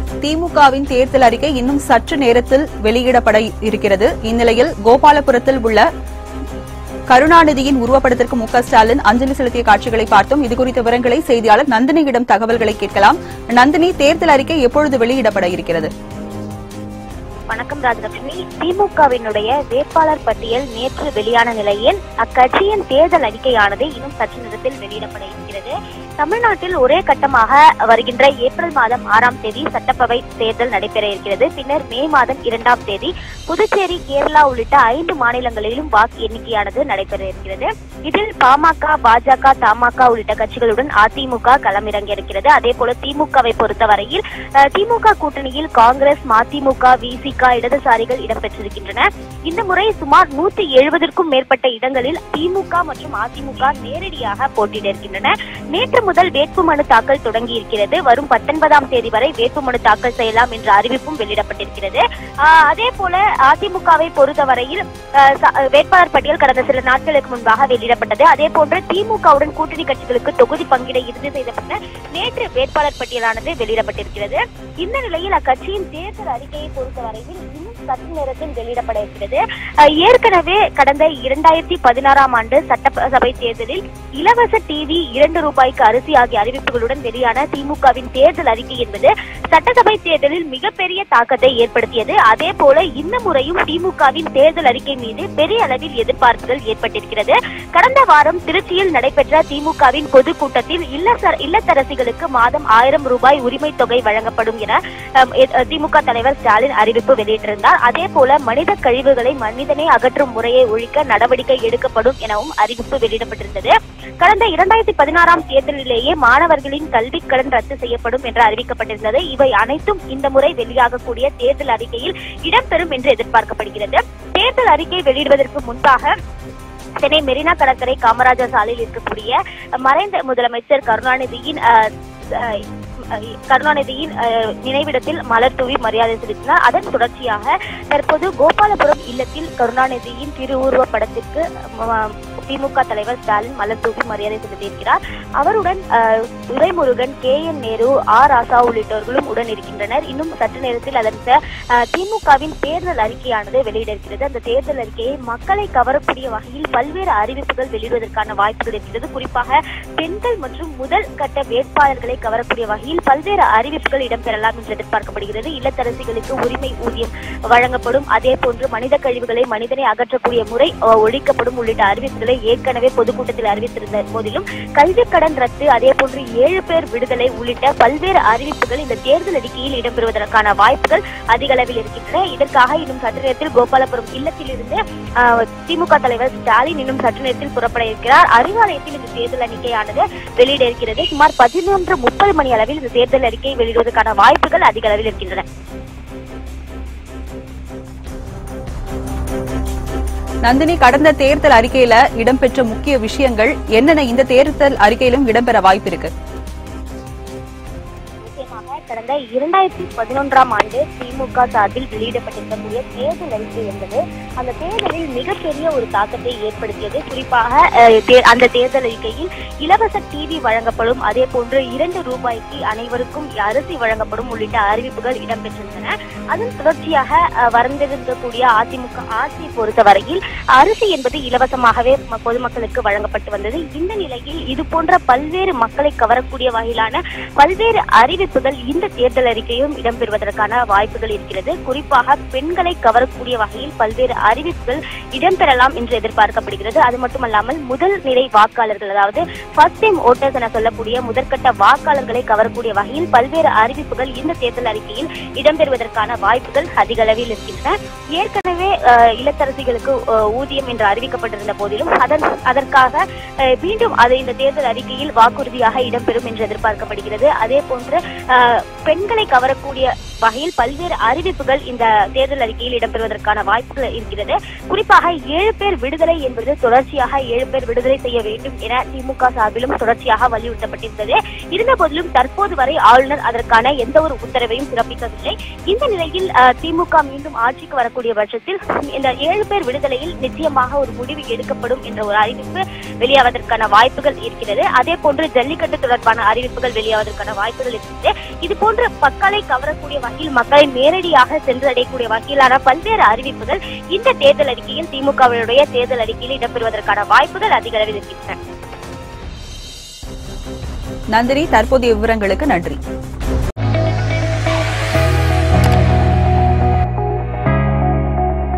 திமுகவின் தேர்தல் அறிக்கை இன்னும் சற்று நேரத்தில் வெளியிடப்பட இருக்கிறது இந்நிலையில் கோபாலபுரத்தில் உள்ள கருணாநிதியின் உருவப்படத்திற்கு மு க ஸ்டாலின் அஞ்சலி செலுத்திய காட்சிகளை பார்த்தோம் இதுகுறித்த விவரங்களை செய்தியாளர் நந்தினியிடம் தகவல்களை கேட்கலாம் நந்தினி தேர்தல் அறிக்கை எப்பொழுது வெளியிடப்பட இருக்கிறது வணக்கம் ராஜலட்சுமி திமுகவினுடைய வேட்பாளர் பட்டியல் நேற்று வெளியான நிலையில் அக்கட்சியின் தேர்தல் அறிக்கையானது இன்னும் சற்று நேரத்தில் வெளியிடப்பட இருக்கிறது தமிழ்நாட்டில் ஒரே கட்டமாக வருகின்ற ஏப்ரல் மாதம் ஆறாம் தேதி சட்டப்பேரவை தேர்தல் நடைபெற இருக்கிறது பின்னர் மே மாதம் இரண்டாம் தேதி புதுச்சேரி கேரளா உள்ளிட்ட ஐந்து மாநிலங்களிலும் வாக்கு எண்ணிக்கையானது நடைபெற இருக்கிறது இதில் பாமக பாஜக தமாக உள்ளிட்ட கட்சிகளுடன் அதிமுக களமிறங்க இருக்கிறது அதே போல திமுகவை பொறுத்தவரையில் அஹ், திமுக கூட்டணியில் காங்கிரஸ் மதிமுக விசிக இடதுசாரிகள் இடம்பெற்றிருக்கின்றன இந்த முறை சுமார் நூத்தி எழுபதற்கும் மேற்பட்ட இடங்களில் திமுக மற்றும் அதிமுக நேரடியாக போட்டியிட இருக்கின்றன நேற்று முதல் வேட்புமனு தாக்கல் தொடங்கி இருக்கிறது வரும் பத்தொன்பதாம் தேதி வரை வேட்புமனு தாக்கல் செய்யலாம் என்ற அறிவிப்பும் வெளியிடப்பட்டிருக்கிறது ஆஹ், அதே போல அதிமுகவை பொறுத்தவரையில் அஹ், ச- வேட்பாளர் பட்டியல் கடந்த சில நாட்களுக்கு முன்பாக வெளியிடப்பட்டது அதே போன்று திமுகவுடன் கூட்டணி கட்சிகளுக்கு தொகுதி பங்கீட இறுதி செய்யப்பட்ட நேற்று வேட்பாளர் பட்டியலானது வெளியிடப்பட்டிருக்கிறது இந்த நிலையில் அக்கட்சியின் தேர்தல் அறிக்கையை பொறுத்தவரையில் இன்னும் சற்று நேரத்தில் வெளியிடப்பட இருக்கிறது அஹ், ஏற்கனவே கடந்த இரண்டாயிரத்தி பதினாறாம் ஆண்டு சட்டசபை தேர்தலில் இலவச டிவி இரண்டு ரூபாய்க்கு அரிசி ஆகிய அறிவிப்புகளுடன் வெளியான திமுகவின் தேர்தல் அறிக்கை என்பது சட்டசபை தேர்தலில் மிகப்பெரிய தாக்கத்தை ஏற்படுத்தியது அதே போல இந்த முறையும் திமுகவின் தேர்தல் அறிக்கை மீது பெரிய அளவில் எதிர்பார்ப்புகள் ஏற்பட்டிருக்கிறது கடந்த வாரம் திருச்சியில் நடைபெற்ற திமுகவின் பொதுக்கூட்டத்தில் இல்லச- இல்லத்தரசிகளுக்கு மாதம் ஆயிரம் ரூபாய் உரிமை தொகை வழங்கப்படும் என அம், எ- அ, திமுக தலைவர் ஸ்டாலின் அறிவிப்பு வெளியிட்டிருந்தார் அதே போல மனித கழிவுகளை மனிதனே அகற்றும் முறையை ஒழிக்க நடவடிக்கை எடுக்கப்படும் எனவும் அறிவிப்பு வெளியிடப்பட்டிருந்தது கடந்த இரண்டாயிரத்தி பதினாறாம் தேர்தலிலேயே மாணவர்களின் கல்வி கடன் ரத்து செய்யப்படும் என்று அறிவிக்கப்பட்டிருந்தது இவை அனைத்தும் இந்த முறை வெளியாகக்கூடிய தேர்தல் அறிக்கையில் இடம்பெறும் என்று எதிர்பார்க்கப்படுகிறது தேர்தல் அறிக்கை வெளியிடுவதற்கு முன்பாக சென்னை மெரினா கடற்கரை காமராஜர் சாலையில் இருக்கக்கூடிய மறைந்த முதலமைச்சர் கருணாநிதியின் அஹ், அஹ், அஹ், கருணாநிதியின் அஹ், நினைவிடத்தில் மலர் தூவி மரியாதை செலுத்தினார் அதன் தொடர்ச்சியாக தற்போது கோபாலபுரம் இல்லத்தில் கருணாநிதியின் திருவுருவ படத்திற்கு ம- திமுக தலைவர் ஸ்டாலின் மலர் தூவி மரியாதை செலுத்தியிருக்கிறார் அவருடன் அஹ், Duraimurugan K N Nehru R Raja உள்ளிட்டவர்களும் உடன் இருக்கின்றனர் இன்னும் சற்று நேரத்தில் அதன் ச- அஹ், திமுகவின் தேர்தல் அறிக்கையானது வெளியிட இருக்கிறது அந்த தேர்தல் அறிக்கையை மக்களை கவரக்கூடிய வகையில் பல்வேறு அறிவிப்புகள் வெளியிடுவதற்கான வாய்ப்புகள் இருக்கிறது குறிப்பாக பெண்கள் மற்றும் முதல் கட்ட வேட்பாளர்களை கவரக்கூடிய வகையில் பல்வேறு அறிவிப்புகள் இடம்பெறலாம் என்று எதிர்பார்க்கப்படுகிறது இல்லத்தரசிகளுக்கு உரிமை ஊதியம் வழங்கப்படும் அதே போன்று மனித கழிவுகளை மனிதனை அகற்றக்கூடிய முறை அஹ், ஒழிக்கப்படும் உள்ளிட்ட அறிவிப்புகளை ஏற்கனவே பொதுக்கூட்டத்தில் அறிவித்திருந்த போதிலும் கல்வி கடன் ரத்து அதே போன்று ஏழு பேர் விடுதலை உள்ளிட்ட பல்வேறு அறிவிப்புகள் இந்த தேர்தல் அறிக்கையில் இடம்பெறுவதற்கான வாய்ப்புகள் அதிக அளவில் இருக்கின்றன இதற்காக இன்னும் சற்று நேரத்தில் கோபாலபுரம் இல்லத்திலிருந்து ஆஹ், திமுக தலைவர் ஸ்டாலின் இன்னும் சற்று நேரத்தில் புறப்பட இருக்கிறார் அறிவாலயத்தில் இந்த தேர்தல் அறிக்கையானது வெளியிட இருக்கிறது சுமார் பதினொன்று முப்பது மணி அளவில் இந்த தேர்தல் அறிக்கையை வெளியிடுவதற்கான வாய்ப்புகள் அதிக அளவில் இருக்கின்றன நந்தினி கடந்த தேர்தல் அறிக்கையில இடம்பெற்ற முக்கிய விஷயங்கள் என்னென்ன இந்த தேர்தல் அறிக்கையிலும் இடம்பெற வாய்ப்பு இருக்கு நிச்சயமாக கடந்த இரண்டாயிரத்தி பதினொன்றாம் ஆண்டு திமுக சார்பில் வெளியிடப்பட்டிருக்கக்கூடிய தேர்தல் அறிக்கை என்பது அந்த தேர்தலில் மிகப்பெரிய ஒரு தாக்கத்தை ஏற்படுத்தியது குறிப்பாக அஹ், தே- அந்த தேர்தல் அறிக்கையில் இலவச டிவி வழங்கப்படும் அதே போன்று இரண்டு ரூபாய்க்கு அனைவருக்கும் அரிசி வழங்கப்படும் உள்ளிட்ட அறிவிப்புகள் இடம்பெற்றிருந்தன அதன் தொடர்ச்சியாக அஹ், வந்திருக்கக்கூடிய அதிமுக ஆட்சியை பொறுத்தவரையில் அரிசி என்பது இலவசமாகவே ம- பொதுமக்களுக்கு வழங்கப்பட்டு வந்தது இந்த நிலையில் இது போன்ற பல்வேறு மக்களை கவரக்கூடிய வகையிலான பல்வேறு அறிவிப்புகள் இந்த தேர்தல் அறிக்கையும் இடம்பெறுவதற்கான வாய்ப்புகள் இருக்கிறது குறிப்பாக பெண்களை கவரக்கூடிய வகையில் பல்வேறு அறிவிப்புகள் இடம்பெறலாம் என்று எதிர்பார்க்கப்படுகிறது அது மட்டுமல்லாமல் முதல் நிலை வாக்காளர்கள் அதாவது ஃபர்ஸ்ட் டைம் ஓட்டர்ஸ் என சொல்லக்கூடிய முதற்கட்ட வாக்காளர்களை கவரக்கூடிய வகையில் பல்வேறு அறிவிப்புகள் இந்த தேர்தல் அறிக்கையில் இடம்பெறுவதற்கான வாய்ப்புகள் அதிக அளவில் இருக்கின்றன ஏற்கனவே அஹ், இல்லத்தரசிகளுக்கு அஹ், ஊதியம் என்று அறிவிக்கப்பட்டிருந்த போதிலும் அதன் அதற்காக அஹ், மீண்டும் அது இந்த தேர்தல் அறிக்கையில் வாக்குறுதியாக இடம்பெறும் என்று எதிர்பார்க்கப்படுகிறது அதே போன்று அஹ், பெண்களை கவரக்கூடிய வகையில் பல்வேறு அறிவிப்புகள் இந்த தேர்தல் அறிக்கையில் இடம்பெறுவதற்கான வாய்ப்புகள் இருக்கிறது குறிப்பாக ஏழு பேர் விடுதலை என்பது தொடர்ச்சியாக ஏழு பேர் விடுதலை செய்ய வேண்டும் என திமுக சார்பிலும் தொடர்ச்சியாக வலியுறுத்தப்பட்டிருந்தது இருந்த போதிலும் தற்போது வரை ஆளுநர் அதற்கான எந்த ஒரு உத்தரவையும் பிறப்பிக்கவில்லை இந்த நிலையில் அஹ், திமுக மீண்டும் ஆட்சிக்கு வரக்கூடிய பட்சத்தில் இந்த ஏழு பேர் விடுதலையில் நிச்சயமாக ஒரு முடிவு எடுக்கப்படும் என்ற ஒரு அறிவிப்பு வெளியாவதற்கான வாய்ப்புகள் இருக்கிறது அதே போன்று ஜல்லிக்கட்டு தொடர்பான அறிவிப்புகள் வெளியாவதற்கான வாய்ப்புகள் இருக்கிறது இது போன்று மக்களை கவரக்கூடிய வகையில் மக்களை நேரடியாக சென்றடையக்கூடிய வகையிலான பல்வேறு அறிவிப்புகள் இந்த தேர்தல் அறிக்கையில் திமுகவினுடைய தேர்தல் அறிக்கையில் இடம்பெறுவதற்கான வாய்ப்புகள் அதிக அளவில் இருக்கின்றன நந்தினி தற்போதைய விவரங்களுக்கு நன்றி